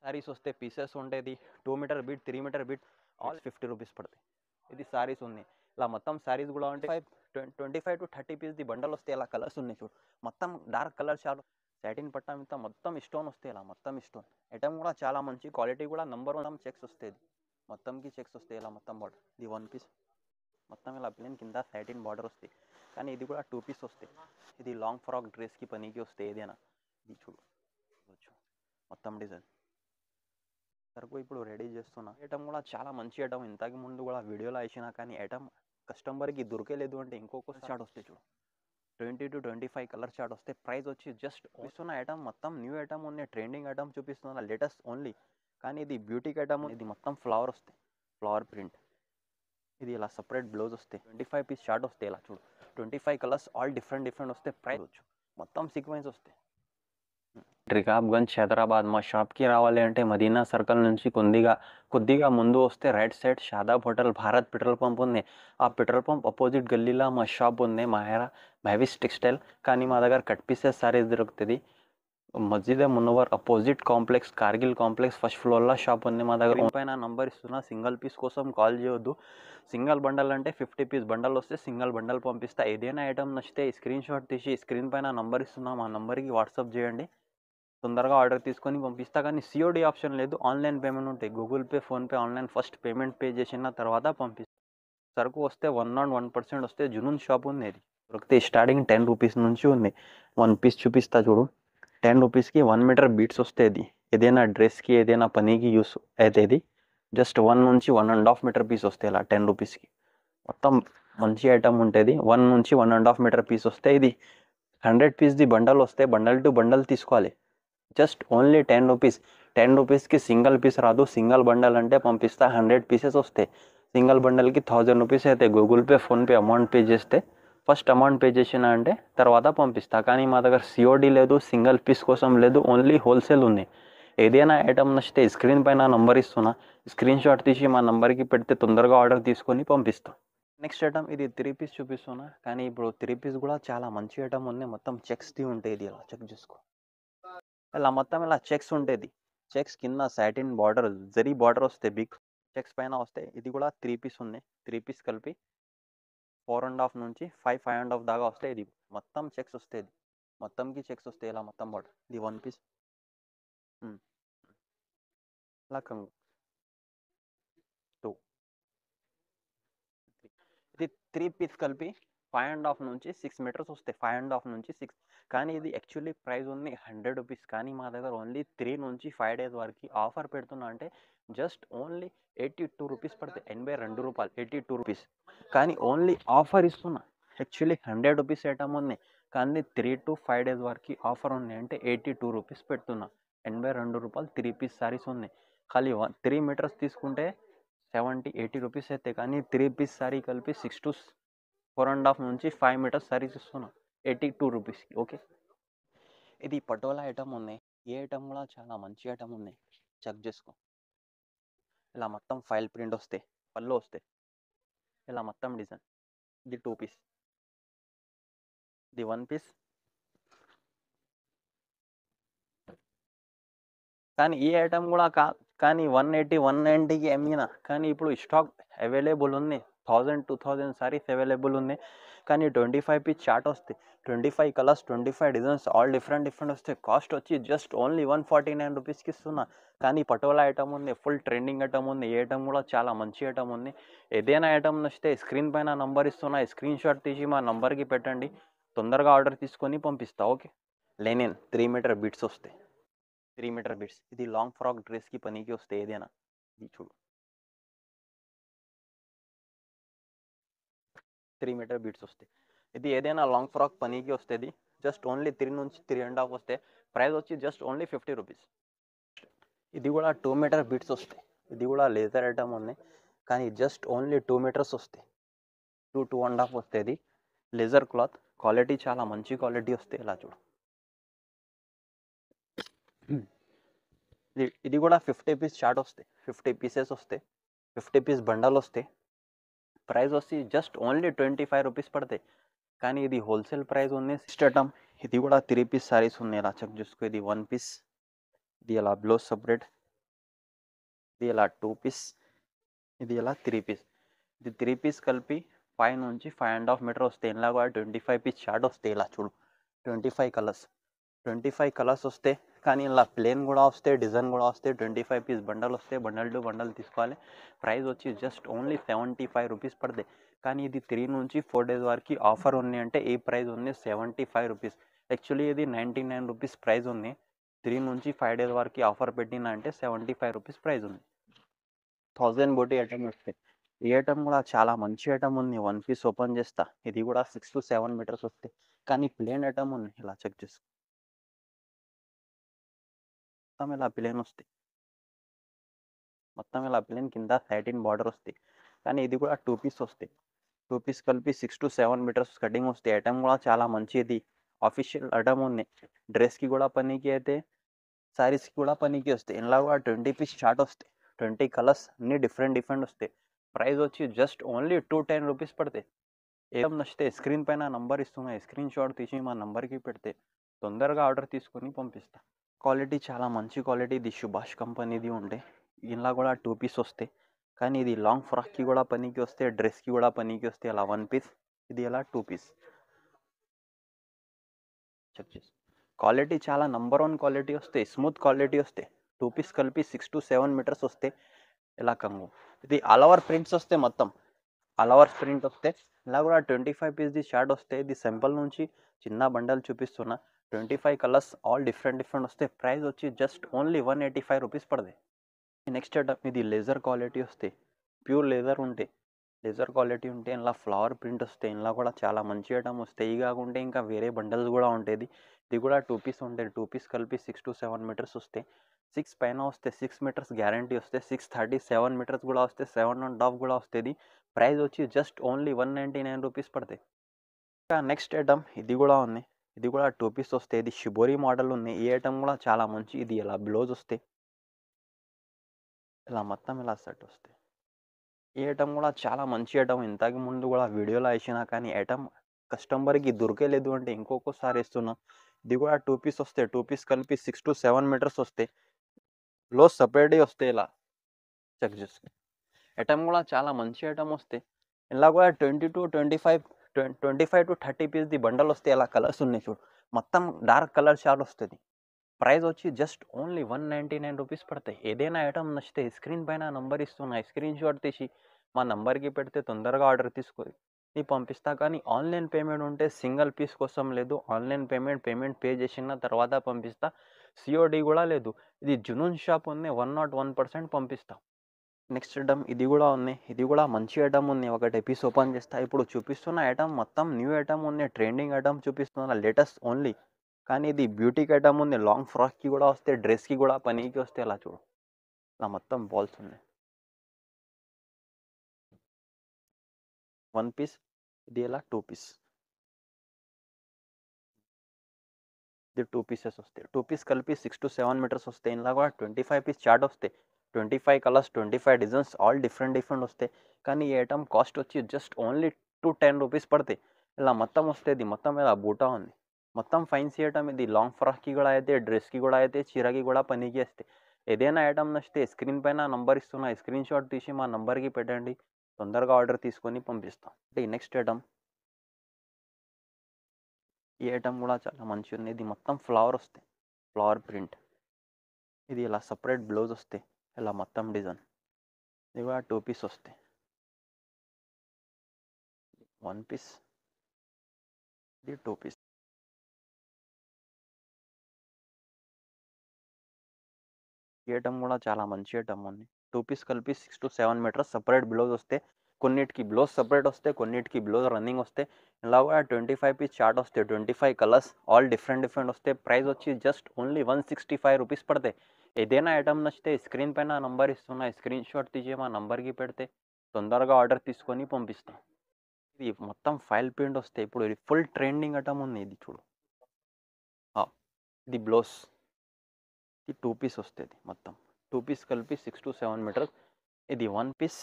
సారీస్ వస్తే పీసెస్ ఉండేది two metre bit three metre bit all fifty rupees పడతాయి ఇది సారీస్ ఉన్నాయి ఇలా మొత్తం సారీస్ కూడా ఉంటే five twenty five to thirty piece the bundle వస్తాయి ఇలా కలర్స్ ఉన్నాయి చూడు మొత్తం డార్క్ కలర్ చాలా సాటిన్ పట్టా ఇంత మొత్తం స్టోన్ వస్తాయి ఇలా మొత్తం స్టోన్ ఐటమ్ కూడా చాలా మంచి క్వాలిటీ కూడా నంబర్ వన్ చెక్స్ వస్తాయి ఇది. మొత్తంకి చెక్స్ వస్తాయి ఇలా మొత్తం బార్డర్ ఇది వన్ పీస్ మొత్తం ఇలా ప్లేన్ కింద సాటిన్ బార్డర్ వస్తాయి కానీ ఇది కూడా టూ పీస్ వస్తాయి ఇది లాంగ్ ఫ్రాక్ డ్రెస్కి పనికి వస్తాయి ఏదైనా ఇది చూడు చూడొచ్చు మొత్తం డిజైన్ సరుకు ఇప్పుడు రెడీ చేస్తున్నా ఐటమ్ కూడా చాలా మంచి ఐటమ్ ఇంతకు ముందు కూడా వీడియోలో వేసినా కానీ ఐటమ్ కస్టమర్కి దొరికేలేదు అంటే ఇంకొక షార్ట్ వస్తాయి చూడు twenty to twenty five colour chart వస్తే ప్రైస్ వచ్చి జస్ట్ చూపిస్తున్న ఐటమ్ మొత్తం న్యూ ఐటమ్ ఉన్నాయి ట్రెండింగ్ ఐటమ్ చూపిస్తున్న లేటెస్ట్ ఓన్లీ కానీ ఇది బ్యూటీకి ఐటమ్ ఇది మొత్తం ఫ్లవర్ వస్తాయి ఫ్లవర్ ప్రింట్ ఇది ఇలా సపరేట్ బ్లౌజ్ వస్తాయి ట్వంటీ ఫైవ్ పీస్ షార్ట్ వస్తాయి ఇలా చూడు twenty five colours all different different వస్తే ప్రైస్ వచ్చు మొత్తం సీక్వెన్స్ వస్తాయి రికాబ్గంజ్ హైదరాబాద్ మా షాప్కి రావాలి అంటే మదీనా సర్కిల్ నుంచి కొద్దిగా కొద్దిగా ముందు వస్తే right side Shadab hotel Bharat petrol pump ఉంది ఆ పెట్రోల్ పంప్ అపోజిట్ గల్లీలో మా షాప్ ఉంది మాయరా మహవిస్ టెక్స్టైల్ కానీ మా దగ్గర కట్ పీసెస్ సారీస్ దొరుకుతుంది Masjid Munnavar opposite complex Kargil complex first ఫ్లోర్లో షాప్ ఉంది మా దగ్గర పైన నంబర్ ఇస్తున్నా సింగిల్ పీస్ కోసం కాల్ చేయొద్దు సింగిల్ బండల్ అంటే ఫిఫ్టీ పీస్ బండల్ వస్తే సింగిల్ బండల్ పంపిస్తా ఏదైనా ఐటమ్ నచ్చితే స్క్రీన్ షాట్ తీసి స్క్రీన్ పైన నంబర్ ఇస్తున్నా మా నంబర్కి వాట్సాప్ చేయండి తొందరగా ఆర్డర్ తీసుకొని పంపిస్తా కానీ సిఓడి ఆప్షన్ లేదు ఆన్లైన్ పేమెంట్ ఉంటాయి Google Pay PhonePe online first payment pay చేసిన తర్వాత పంపిస్తా సరుకు వస్తే వన్ నాట్ వన్ పర్సెంట్ వస్తే జునూన్ షాప్ ఉంది ఇది దొరికితే స్టార్టింగ్ టెన్ రూపీస్ నుంచి ఉంది వన్ పీస్ చూపిస్తా చూడు టెన్ రూపీస్కి వన్ మీటర్ బీట్స్ వస్తుంది ఏదైనా డ్రెస్కి ఏదైనా పనికి యూస్ అవుతుంది జస్ట్ వన్ నుంచి one and half meter piece వస్తాయి ఇలా టెన్ రూపీస్కి మొత్తం మంచి ఐటమ్ ఉంటుంది వన్ నుంచి one and half meter piece వస్తే ఇది హండ్రెడ్ పీస్ది బండల్ వస్తే బండల్ టు బండల్ తీసుకోవాలి just only ten rupees ten రూపీస్కి సింగిల్ పీస్ రాదు సింగిల్ బండల్ అంటే పంపిస్తా హండ్రెడ్ పీసెస్ వస్తాయి సింగిల్ బండల్కి థౌజండ్ రూపీస్ అయితే Google Pay PhonePe amount pay చేస్తే ఫస్ట్ అమౌంట్ పే చేసిన అంటే తర్వాత పంపిస్తా కానీ మా దగ్గర సిఓడి లేదు సింగిల్ పీస్ కోసం లేదు ఓన్లీ హోల్సేల్ ఉంది ఏదైనా ఐటమ్ నచ్చితే స్క్రీన్ పైన నంబర్ ఇస్తున్నా స్క్రీన్ షాట్ తీసి మా నంబర్కి పెడితే తొందరగా ఆర్డర్ తీసుకొని పంపిస్తాం నెక్స్ట్ ఐటమ్ ఇది త్రీ పీస్ చూపిస్తున్నా కానీ ఇప్పుడు త్రీ పీస్ కూడా చాలా మంచి ఐటమ్ ఉంది మొత్తం చెక్స్ది ఉంటాయి ఇది ఇలా చెక్ చేసుకో ఇలా మొత్తం ఇలా చెక్స్ ఉండేది చెక్స్ కింద సాటిన్ బార్డర్ జరీ బార్డర్ వస్తే బిగ్ చెక్స్ పైన వస్తే ఇది కూడా త్రీ పీస్ ఉంది త్రీ పీస్ కలిపి ఫోర్ అండ్ హాఫ్ నుంచి ఫైవ్ ఫైవ్ అండ్ హాఫ్ దాకా వస్తాయి ఇది మొత్తం చెక్స్ వస్తాయి ఇది మొత్తంకి చెక్స్ వస్తాయి ఇలా మొత్తం బార్డర్ ఇది వన్ పీస్ ఇలా కంగు టూ ఇది త్రీ పీస్ కలిపి ఫైవ్ అండ్ హాఫ్ నుంచి సిక్స్ మీటర్స్ వస్తాయి ఫైవ్ అండ్ హాఫ్ నుంచి సిక్స్ కానీ ఇది యాక్చువల్లీ ప్రైస్ ఉంది హండ్రెడ్ రూపీస్ కానీ మా దగ్గర ఓన్లీ త్రీ నుంచి ఫైవ్ డేస్ వరకు ఆఫర్ పెడుతున్నా అంటే just only eighty two rupees పడతాయి ఎనభై రెండు రూపాయలు ఎయిటీ టూ రూపీస్ కానీ ఓన్లీ ఆఫర్ ఇస్తున్నా యాక్చువల్లీ హండ్రెడ్ రూపీస్ ఐటమ్ ఉంది కానీ త్రీ టు ఫైవ్ డేస్ వరకు ఆఫర్ ఉంది అంటే ఎయిటీ టూ రూపీస్ పెడుతున్నా ఎనభై రెండు రూపాయలు త్రీ పీస్ సారీస్ ఉన్నాయి ఖాళీ వన్ త్రీ మీటర్స్ తీసుకుంటే సెవెంటీ ఎయిటీ రూపీస్ అయితే కానీ త్రీ పీస్ సారీ కలిపి six to four and half నుంచి ఫైవ్ మీటర్స్ సారీస్ ఇస్తున్నా ఎయిటీ టూ రూపీస్కి ఓకే ఇది పటోలా ఐటమ్ ఉన్నాయి ఏ ఐటమ్ కూడా చాలా మంచి ఐటమ్ ఉన్నాయి చెక్ చేసుకో ఇలా మొత్తం ఫైల్ ప్రింట్ వస్తాయి పళ్ళు వస్తాయి ఇలా మొత్తం డిజైన్ ఇది టూ పీస్ ఇది వన్ పీస్ కానీ ఈ ఐటమ్ కూడా కా కానీ వన్ ఎయిటీ వన్ నైంటీకి అమ్మిన కానీ ఇప్పుడు స్టాక్ అవైలబుల్ ఉంది thousand two thousand saris available ఉంది కానీ ట్వంటీ ఫైవ్ పీస్ చార్ట్ వస్తాయి twenty five colours twenty five designs all different different వస్తాయి కాస్ట్ వచ్చి just only one forty nine రూపీస్కి ఇస్తున్నా కానీ పటోలా ఐటమ్ ఉంది ఫుల్ ట్రెండింగ్ ఐటమ్ ఉంది ఏ ఐటమ్ కూడా చాలా మంచి ఐటమ్ ఉంది ఏదైనా ఐటమ్ నచ్చితే స్క్రీన్ పైన నంబర్ ఇస్తున్నా స్క్రీన్ షాట్ తీసి మా నంబర్కి పెట్టండి తొందరగా ఆర్డర్ తీసుకొని పంపిస్తా okay linen three meter bits వస్తాయి త్రీ మీటర్ బిట్స్ ఇది లాంగ్ ఫ్రాక్ డ్రెస్కి పనికి వస్తాయి ఏదైనా ఇది చూడు త్రీ మీటర్ బీట్స్ వస్తాయి ఇది ఏదైనా లాంగ్ ఫ్రాక్ పనికి వస్తుంది జస్ట్ ఓన్లీ త్రీ నుంచి త్రీ అండ్ హాఫ్ వస్తే ప్రైస్ వచ్చి జస్ట్ ఓన్లీ ఫిఫ్టీ రూపీస్ ఇది కూడా టూ మీటర్ బీట్స్ వస్తాయి ఇది కూడా లేజర్ ఐటమ్ ఉంది కానీ జస్ట్ ఓన్లీ టూ మీటర్స్ వస్తాయి టూ టూ అండ్ హాఫ్ వస్తుంది లేజర్ క్లాత్ క్వాలిటీ చాలా మంచి క్వాలిటీ వస్తాయి ఇలా చూడు ఇది ఇది కూడా ఫిఫ్టీ పీస్ షార్ట్ వస్తాయి ఫిఫ్టీ పీసెస్ వస్తాయి ఫిఫ్టీ పీస్ బండల్ వస్తాయి ప్రైస్ వచ్చి just only twenty five rupees పడతాయి కానీ ఇది హోల్సేల్ ప్రైస్ ఉంది సిస్టమ్ ఇది కూడా త్రీ పీస్ సారీస్ ఉన్నాయి ఇలా చెక్ చేసుకో ఇది వన్ పీస్ ఇది అలా బ్లౌజ్ సపరేట్ ఇది ఇలా టూ పీస్ ఇది ఇలా త్రీ పీస్ ఇది త్రీ పీస్ కలిపి ఫైవ్ నుంచి ఫైవ్ అండ్ హాఫ్ మీటర్ వస్తాయి ఇలా కూడా ట్వంటీ ఫైవ్ పీస్ షార్ట్ వస్తాయి ఇలా చూడు twenty five colours twenty five colours వస్తాయి కానీ ఇలా ప్లేన్ కూడా వస్తాయి డిజైన్ కూడా వస్తాయి ట్వంటీ ఫైవ్ పీస్ బండల్ వస్తాయి బండల్ టు బండల్ తీసుకోవాలి ప్రైస్ వచ్చి just only seventy five rupees పడతాయి కానీ ఇది త్రీ నుంచి ఫోర్ డేస్ వరకు ఆఫర్ ఉంది అంటే ఈ ప్రైస్ ఉంది సెవెంటీ ఫైవ్ రూపీస్ యాక్చువల్లీ ఇది నైంటీ నైన్ రూపీస్ ప్రైస్ ఉంది త్రీ నుంచి ఫైవ్ డేస్ వరకు ఆఫర్ పెట్టిన అంటే సెవెంటీ ఫైవ్ రూపీస్ ప్రైస్ ఉంది థౌజండ్ బోటి ఐటమ్ వస్తాయి ఈ ఐటమ్ కూడా చాలా మంచి ఐటమ్ ఉంది వన్ పీస్ ఓపెన్ చేస్తా ఇది కూడా సిక్స్ టు సెవెన్ మీటర్స్ వస్తాయి కానీ ప్లేన్ ఐటమ్ ఉంది ఇలా చెక్ చేసుకో మొత్తం ఇలా ప్లేన్ వస్తాయి మొత్తం ఇలా ప్లేన్ కింద సైటిన్ బార్డర్ వస్తాయి కానీ ఇది కూడా టూ పీస్ వస్తాయి టూ పీస్ కలిపి six to seven metres cutting వస్తాయి ఐటమ్ కూడా చాలా మంచిది ఆఫీషియల్ ఐటమ్ ఉంది డ్రెస్కి కూడా పనికి అయితే శారీస్కి కూడా పనికి వస్తాయి ఇలా కూడా ట్వంటీ పీస్ షార్ట్ వస్తాయి ట్వంటీ కలర్స్ అన్ని డిఫరెంట్ డిఫరెంట్ వస్తాయి ప్రైస్ వచ్చి just only two ten rupees పడతాయి ఏం నచ్చితే స్క్రీన్ పైన నంబర్ ఇస్తున్నా స్క్రీన్ షాట్ తీసి మా నంబర్కి పెడితే తొందరగా ఆర్డర్ తీసుకొని పంపిస్తా క్వాలిటీ చాలా మంచి క్వాలిటీ ఇది సుభాష్ కంపెనీది ఉండే ఇలా కూడా టూ పీస్ వస్తాయి కానీ ఇది లాంగ్ ఫ్రాక్కి కూడా పనికి వస్తే డ్రెస్కి కూడా పనికి వస్తే అలా వన్ పీస్ ఇది ఎలా టూ పీస్ చెక్ చేసి క్వాలిటీ చాలా నంబర్ వన్ క్వాలిటీ వస్తాయి స్మూత్ క్వాలిటీ వస్తాయి టూ పీస్ కలిపి సిక్స్ టు సెవెన్ మీటర్స్ వస్తాయి ఇలా కంగు ఇది ఆల్ ఓవర్ ప్రింట్స్ వస్తాయి మొత్తం ఆల్ ఓవర్ ప్రింట్ వస్తే ఇలా కూడా ట్వంటీ ఫైవ్ పీస్ది షార్ట్ వస్తాయి ఇది సింపుల్ నుంచి చిన్న బండల్ చూపిస్తున్నా twenty five colours all different different వస్తాయి ప్రైస్ వచ్చి just only one eighty five rupees పడతాయి నెక్స్ట్ ఐటమ్ ఇది లేజర్ క్వాలిటీ వస్తాయి ప్యూర్ లేజర్ ఉంటాయి లేజర్ క్వాలిటీ ఉంటే ఇలా ఫ్లవర్ ప్రింట్ వస్తాయి ఇలా కూడా చాలా మంచి ఐటమ్ వస్తాయి ఇవి కాకుంటే ఇంకా వేరే బండల్స్ కూడా ఉంటుంది ఇది కూడా టూ పీస్ ఉంటాయి టూ పీస్ కలిపి సిక్స్ టు సెవెన్ మీటర్స్ వస్తాయి సిక్స్ పైన వస్తే సిక్స్ మీటర్స్ గ్యారంటీ వస్తే సిక్స్ థర్టీ సెవెన్ మీటర్స్ కూడా వస్తే సెవెన్ అండ్ హాఫ్ కూడా వస్తుంది ప్రైస్ వచ్చి just only one ninety nine rupees పడతాయి ఇంకా నెక్స్ట్ ఐటమ్ ఇది కూడా ఉంది ఇది కూడా టూ పీస్ వస్తాయి ఇది షిబోరి మోడల్ ఉంది ఈ ఐటమ్ కూడా చాలా మంచి ఇది ఇలా బ్లౌజ్ వస్తాయి ఇలా మొత్తం ఇలా సెట్ వస్తాయి ఈ ఐటమ్ కూడా చాలా మంచి ఐటమ్ ఇంతకు ముందు కూడా వీడియోలో వేసినా కానీ ఐటమ్ కస్టమర్కి దొరకలేదు అంటే ఇంకొకసారి ఇస్తున్నా ఇది కూడా టూ పీస్ వస్తాయి టూ పీస్ కలిపి సిక్స్ టు సెవెన్ మీటర్స్ వస్తాయి బ్లౌజ్ సపరేట్ వస్తాయి ఇలా చెక్ చేసుకో ఐటమ్ కూడా చాలా మంచి ఐటమ్ వస్తాయి ఇలా కూడా twenty to twenty five twenty five to thirty పీస్ది బండల్ వస్తాయి అలా కలర్స్ ఉన్నాయి చూడు మొత్తం డార్క్ కలర్ షార్ట్ వస్తుంది ప్రైస్ వచ్చి just only one ninety nine rupees పడతాయి ఏదైనా ఐటమ్ నచ్చితే స్క్రీన్ పైన నంబర్ ఇస్తున్నా స్క్రీన్ షాట్ తీసి మా నంబర్కి పెడితే తొందరగా ఆర్డర్ తీసుకొని నీ పంపిస్తా కానీ ఆన్లైన్ పేమెంట్ ఉంటే సింగిల్ పీస్ కోసం లేదు ఆన్లైన్ పేమెంట్ పేమెంట్ పే చేసిన తర్వాత పంపిస్తా సిఓడి కూడా లేదు ఇది జునూన్ షాప్ ఉంది వన్ నాట్ వన్ పర్సెంట్ పంపిస్తా నెక్స్ట్ ఐటమ్ ఇది కూడా ఉంది ఇది కూడా మంచి ఐటమ్ ఉంది ఒకటి ఎపిస్ ఓపెన్ చేస్తా ఇప్పుడు చూపిస్తున్న ఐటమ్ మొత్తం న్యూ ఐటమ్ ఉంది ట్రెండింగ్ ఐటమ్ చూపిస్తున్న లేటెస్ట్ ఓన్లీ కానీ ఇది బ్యూటీకి ఐటమ్ ఉంది లాంగ్ ఫ్రాక్కి కూడా వస్తే డ్రెస్కి కూడా పనికి వస్తే అలా చూడు ఇలా మొత్తం బాల్స్ ఉన్నాయి వన్ పీస్ ఇది ఎలా టూ పీస్ ఇది టూ పీసెస్ వస్తాయి టూ పీస్ కలిపి సిక్స్ టు సెవెన్ మీటర్స్ వస్తాయి ఇలా కూడా ట్వంటీ ఫైవ్ పీస్ చార్ట్ వస్తాయి twenty five colours twenty five designs all different different వస్తాయి కానీ ఈ ఐటమ్ కాస్ట్ వచ్చి just only two ten rupees పడతాయి ఇలా మొత్తం వస్తుంది మొత్తం ఇలా బూటా ఉంది మొత్తం ఫైన్సీ ఐటమ్ ఇది లాంగ్ ఫ్రాక్కి కూడా అయితే డ్రెస్కి కూడా అయితే చీరకి కూడా పనికి వస్తాయి ఏదైనా ఐటమ్ నచ్చితే స్క్రీన్ పైన నంబర్ ఇస్తున్నా స్క్రీన్ షాట్ తీసి మా నంబర్కి పెట్టండి తొందరగా ఆర్డర్ తీసుకొని పంపిస్తాం అంటే నెక్స్ట్ ఐటమ్ ఈ ఐటమ్ కూడా చాలా మంచిగా ఉంది ఇది మొత్తం ఫ్లవర్ వస్తాయి ఫ్లవర్ ప్రింట్ ఇది ఇలా సపరేట్ బ్లౌజ్ వస్తాయి ఇలా మొత్తం డిజైన్ ఇది కూడా టూ పీస్ వస్తాయి వన్ పీస్ ఇది టూ పీస్ ఈ ఐటమ్ కూడా చాలా మంచి ఐటమ్ ఉంది టూ పీస్ కలిపి six to seven metres separate blouse వస్తే కొన్నిటికి బ్లౌజ్ సపరేట్ వస్తే కొన్నిటికి బ్లౌజ్ రన్నింగ్ వస్తే ఇలా కూడా ట్వంటీ ఫైవ్ పీస్ చార్ట్ వస్తాయి twenty five colours all different different వస్తే ప్రైస్ వచ్చి just only one sixty five rupees పడతాయి ఏదైనా ఐటమ్ నచ్చితే స్క్రీన్ పైన నంబర్ ఇస్తున్నా స్క్రీన్ షాట్ తీసి మా నంబర్కి పెడితే తొందరగా ఆర్డర్ తీసుకొని పంపిస్తాం ఇది మొత్తం ఫైల్ ప్రింట్ వస్తాయి ఇప్పుడు ఇది ఫుల్ ట్రెండింగ్ ఐటమ్ ఉంది ఇది చూడు ఆ, ఇది బ్లౌజ్ ఇది టూ పీస్ వస్తుంది మొత్తం టూ పీస్ కలిపి సిక్స్ టు సెవెన్ మీటర్స్ ఇది వన్ పీస్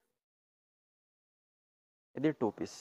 ఇది టూ పీస్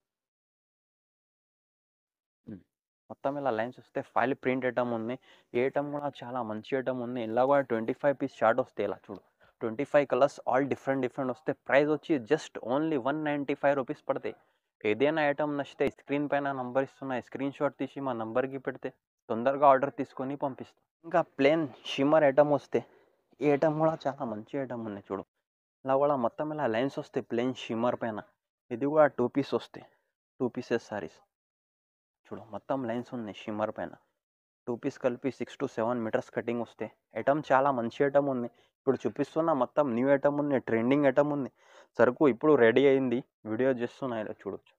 మొత్తం ఇలా లైన్స్ వస్తే ఫైల్ ప్రింట్ ఐటమ్ ఉంది ఏ ఐటమ్ కూడా చాలా మంచి ఐటమ్ ఉంది ఇలా కూడా ట్వంటీ ఫైవ్ పీస్ షార్ట్ వస్తాయి ఇలా చూడు twenty five colours all different different వస్తే ప్రైస్ వచ్చి just only one ninety five rupees పడతాయి ఏదైనా ఐటమ్ నచ్చితే స్క్రీన్ పైన నంబర్ ఇస్తున్నా స్క్రీన్ షాట్ తీసి మా నంబర్కి పెడితే తొందరగా ఆర్డర్ తీసుకొని పంపిస్తాం ఇంకా ప్లేన్ షిమ్మర్ ఐటమ్ వస్తే ఈ ఐటమ్ కూడా చాలా మంచి ఐటమ్ ఉన్నాయి చూడు ఇలా కూడా మొత్తం ఇలా లైన్స్ వస్తాయి ప్లేన్ షిమ్మర్ పైన ఇది కూడా టూ పీస్ వస్తాయి టూ పీసెస్ సారీస్ చూడు మొత్తం లైన్స్ ఉన్నాయి షిమ్మర్ పైన టూ పీస్ కలిపి six to seven metres cutting వస్తే ఐటమ్ చాలా మంచి ఐటమ్ ఉంది ఇప్పుడు చూపిస్తున్న మొత్తం న్యూ ఐటమ్ ఉంది ట్రెండింగ్ ఐటమ్ ఉంది సరుకు ఇప్పుడు రెడీ అయింది వీడియో చేస్తున్నా ఇలా చూడొచ్చు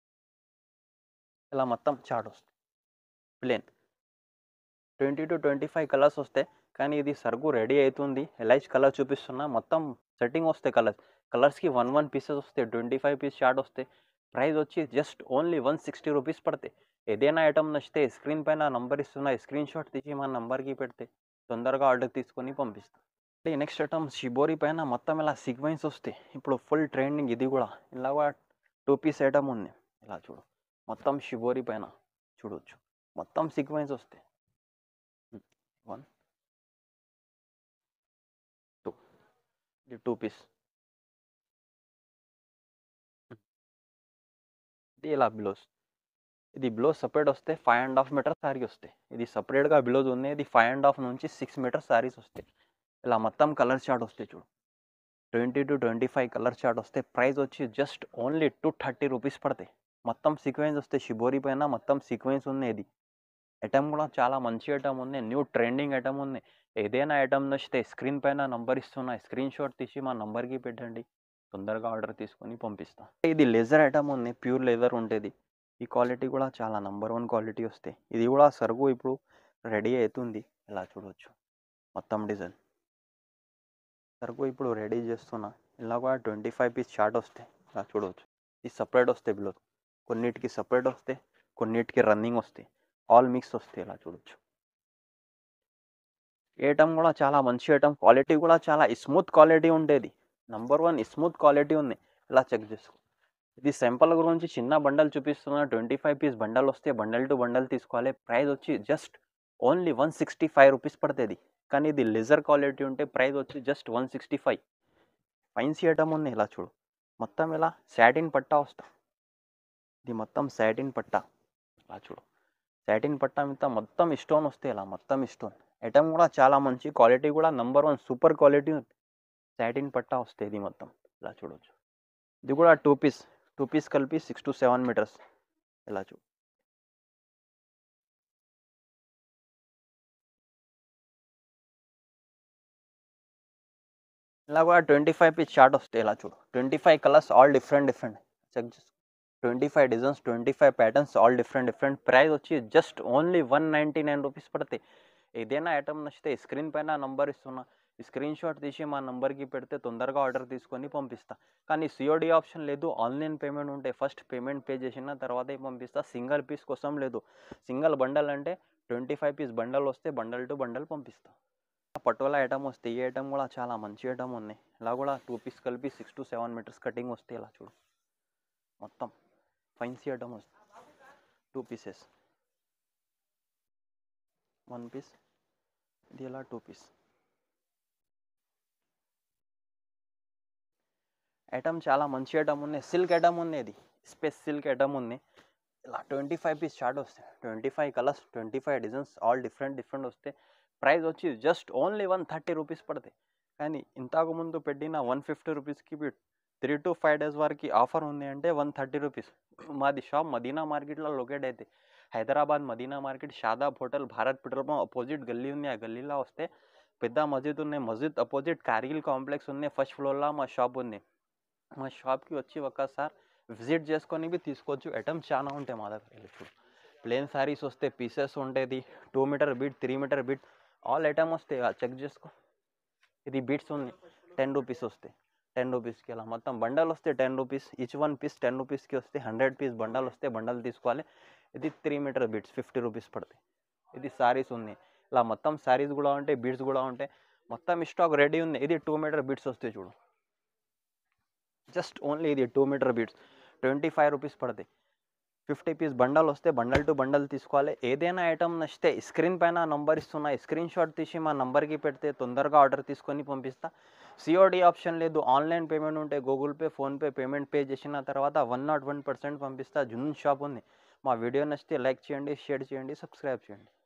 ఇలా మొత్తం చాట్ వస్తుంది plain twenty to twenty five colours వస్తాయి కానీ ఇది సరుకు రెడీ అవుతుంది ఎలైజ్ కలర్ చూపిస్తున్నా మొత్తం సెట్టింగ్ వస్తాయి కలర్స్ కలర్స్కి వన్ వన్ పీసెస్ వస్తాయి ట్వంటీ ఫైవ్ పీస్ షార్ట్ వస్తాయి ప్రైస్ వచ్చి just only one sixty rupees పడతాయి ఏదైనా ఐటమ్ నచ్చితే స్క్రీన్ పైన నంబర్ ఇస్తున్నా స్క్రీన్ షాట్ తీసి మన నంబర్కి పెడితే తొందరగా ఆర్డర్ తీసుకొని పంపిస్తాం నెక్స్ట్ ఐటమ్ షిబోరి పైన మొత్తం ఇలా సీక్వెన్స్ వస్తాయి ఇప్పుడు ఫుల్ ట్రెండింగ్ ఇది కూడా ఇలా కూడా టూ పీస్ ఐటమ్ ఉంది ఇలా చూడు మొత్తం షిబోరి పైన చూడవచ్చు మొత్తం సీక్వెన్స్ వస్తాయి వన్ టూ ఇది టూ పీస్ ఇది ఇలా బ్లౌజ్ ఇది బ్లౌజ్ సపరేట్ వస్తే five and half metre saree వస్తాయి ఇది సపరేట్గా బ్లౌజ్ ఉంది ఇది ఫైవ్ అండ్ హాఫ్ నుంచి సిక్స్ మీటర్ శారీస్ వస్తాయి ఇలా మొత్తం కలర్ చార్ట్ వస్తాయి చూడు twenty to twenty five colour chart వస్తే ప్రైస్ వచ్చి just only two thirty rupees పడతాయి మొత్తం సీక్వెన్స్ వస్తే షిబోరి పైన మొత్తం సీక్వెన్స్ ఉంది ఇది ఐటమ్ కూడా చాలా మంచి ఐటమ్ ఉంది న్యూ ట్రెండింగ్ ఐటమ్ ఉంది ఏదైనా ఐటమ్ నచ్చితే స్క్రీన్ పైన నంబర్ ఇస్తున్నా స్క్రీన్ షాట్ తీసి మా నంబర్కి పెట్టండి తొందరగా ఆర్డర్ తీసుకొని పంపిస్తా ఇది లెజర్ ఐటమ్ ఉంది ప్యూర్ లెదర్ ఉంటుంది ఈ క్వాలిటీ కూడా చాలా నంబర్ వన్ క్వాలిటీ వస్తాయి ఇది కూడా సరుకు ఇప్పుడు రెడీ అవుతుంది ఇలా చూడవచ్చు మొత్తం డిజైన్ సరుకు ఇప్పుడు రెడీ చేస్తున్నా ఇలా కూడా ట్వంటీ ఫైవ్ పీస్ షార్ట్ వస్తాయి ఇలా చూడవచ్చు ఇది సపరేట్ వస్తాయి బిలో కొన్నిటికి సపరేట్ వస్తాయి కొన్నిటికి రన్నింగ్ వస్తాయి ఆల్ మిక్స్ వస్తాయి ఇలా చూడవచ్చు ఐటమ్ కూడా చాలా మంచి ఐటమ్ క్వాలిటీ కూడా చాలా స్మూత్ క్వాలిటీ ఉండేది నంబర్ వన్ స్మూత్ క్వాలిటీ ఉంది ఇలా చెక్ చేసుకో ఇది సింపుల్ గురించి చిన్న బండల్ చూపిస్తున్నా ట్వంటీ ఫైవ్ పీస్ బండల్ వస్తే బండల్ టు బండల్ తీసుకోవాలి ప్రైస్ వచ్చి just only one sixty five rupees పడుతుంది కానీ ఇది లెజర్ క్వాలిటీ ఉంటే ప్రైస్ వచ్చి just one sixty five fancy item ఉంది ఇలా చూడు మొత్తం ఇలా శాటిన్ పట్టా వస్తా ఇది మొత్తం శాటిన్ పట్టా ఇలా చూడు శాటిన్ పట్టా మీద మొత్తం స్టోన్ వస్తాయి ఇలా మొత్తం స్టోన్ ఐటమ్ కూడా చాలా మంచి క్వాలిటీ కూడా నంబర్ వన్ సూపర్ క్వాలిటీ ఉంది శాటిన్ పట్టా వస్తాయి ఇది మొత్తం ఇలా చూడవచ్చు ఇది కూడా టూ పీస్ టూ పీస్ కలిపి సిక్స్ టు సెవెన్ మీటర్స్ ఇలా చూ ఇలా కూడా ట్వంటీ ఫైవ్ పీస్ షార్ట్ వస్తాయి ఇలా చూడు twenty five colours all different different check చేసుకో twenty five designs twenty five patterns all different different price వచ్చి just only one ninety nine rupees పడతాయి ఏదైనా ఐటమ్ నచ్చితే స్క్రీన్ పైన నంబర్ ఇస్తున్నా స్క్రీన్ షాట్ తీసి మా నంబర్కి పెడితే తొందరగా ఆర్డర్ తీసుకొని పంపిస్తా కానీ సిఓడి ఆప్షన్ లేదు ఆన్లైన్ పేమెంట్ ఉంటే ఫస్ట్ పేమెంట్ పే చేసిన తర్వాతే పంపిస్తా సింగిల్ పీస్ కోసం లేదు సింగిల్ బండల్ అంటే ట్వంటీ ఫైవ్ పీస్ బండల్ వస్తే బండల్ టు బండల్ పంపిస్తా పటోలా ఐటమ్ వస్తే ఈ ఐటమ్ కూడా చాలా మంచి ఐటమ్ ఉన్నాయి ఇలా కూడా టూ పీస్ కలిపి six to seven metres cutting వస్తే ఇలా చూడు మొత్తం ఫైన్సీ ఐటమ్ వస్తుంది టూ పీసెస్ వన్ పీస్ ఇది ఇలా టూ పీస్ ఐటమ్ చాలా మంచి ఐటమ్ ఉన్నాయి సిల్క్ ఐటమ్ ఉంది ఇది స్పేస్ సిల్క్ ఐటమ్ ఉంది ఇలా ట్వంటీ ఫైవ్ పీస్ షార్ట్ వస్తాయి twenty five colours twenty five designs all different different వస్తాయి ప్రైస్ వచ్చి just only one thirty rupees పడతాయి కానీ ఇంతకు ముందు పెట్టిన వన్ ఫిఫ్టీ రూపీస్కి త్రీ టు ఫైవ్ డేస్ వరకు ఆఫర్ ఉంది అంటే వన్ థర్టీ రూపీస్ మాది షాప్ మదీనా మార్కెట్లో లొకేట్ అయితే Hyderabad Madina market Shadab hotel Bharat petrol pump opposite గల్లీ ఉంది ఆ గల్లీలో వస్తే పెద్ద మస్జిద్ ఉన్నాయి మస్జిద్ అపోజిట్ కార్గిల్ కాంప్లెక్స్ ఉన్నాయి ఫస్ట్ ఫ్లోర్లో మా షాప్ ఉంది మా షాప్కి వచ్చి ఒక్కసారి విజిట్ చేసుకొని బి తీసుకోవచ్చు ఐటమ్స్ చాలా ఉంటాయి మా దగ్గర వెళ్ళి చూడు ప్లేన్ శారీస్ వస్తే పీసెస్ ఉంటుంది two metre bit three metre bit all item వస్తాయి చెక్ చేసుకో ఇది బీట్స్ ఉంది టెన్ రూపీస్ వస్తాయి టెన్ రూపీస్కి ఇలా మొత్తం బండల్ వస్తే ten rupees each one piece ten రూపీస్కి వస్తే హండ్రెడ్ పీస్ బండల్ వస్తే బండల్ తీసుకోవాలి ఇది three metre bits fifty rupees పడతాయి ఇది శారీస్ ఉంది ఇలా మొత్తం శారీస్ కూడా ఉంటాయి బీట్స్ కూడా ఉంటాయి మొత్తం స్టాక్ రెడీ ఉంది ఇది టూ మీటర్ బీట్స్ వస్తాయి చూడు జస్ట్ ఓన్లీ ఇది two metre bits twenty five rupees పడతాయి ఫిఫ్టీ పీస్ బండల్ వస్తే బండల్ టు బండల్ తీసుకోవాలి ఏదైనా ఐటమ్ నచ్చితే స్క్రీన్ పైన నంబర్ ఇస్తున్నా స్క్రీన్ షాట్ తీసి మా నంబర్కి పెడితే తొందరగా ఆర్డర్ తీసుకొని పంపిస్తా సిఓడి ఆప్షన్ లేదు ఆన్లైన్ పేమెంట్ ఉంటే Google Pay PhonePe payment pay చేసిన తర్వాత వన్ నాట్ వన్ పర్సెంట్ పంపిస్తా జున్ షాప్ ఉంది మా వీడియో నచ్చితే లైక్ చేయండి షేర్ చేయండి సబ్స్క్రైబ్ చేయండి